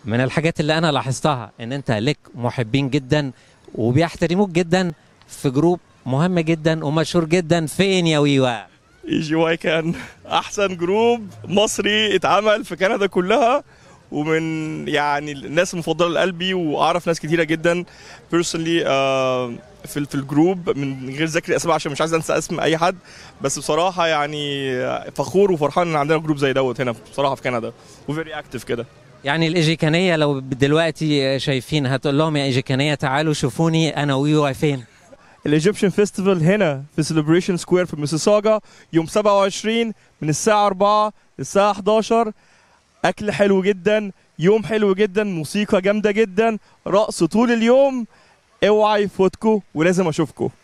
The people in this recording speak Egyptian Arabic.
من الحاجات اللي انا لاحظتها ان انت لك محبين جدا وبيحترموك جدا في جروب مهم جدا ومشهور جدا فين يا ويوا اي جي واي كان احسن جروب مصري اتعمل في كندا كلها ومن يعني الناس المفضله لقلبي واعرف ناس كتيره جدا بيرسونلي في في الجروب من غير ذكر اسماء عشان مش عايز انسى اسم اي حد بس بصراحه يعني فخور وفرحان ان عندنا جروب زي دوت هنا بصراحه في كندا وفيري اكتف كده يعني الايجيكانيه لو دلوقتي شايفين هتقول لهم يا ايجيكانيه تعالوا شوفوني انا ويوا فين الايجيبشن فيستيفال هنا في سيلبريشن سكوير في ميسيساجا يوم 27 من الساعه 4 للساعه 11 اكل حلو جدا يوم حلو جدا موسيقى جامده جدا رقص طول اليوم اوعى يفوتكم ولازم اشوفكم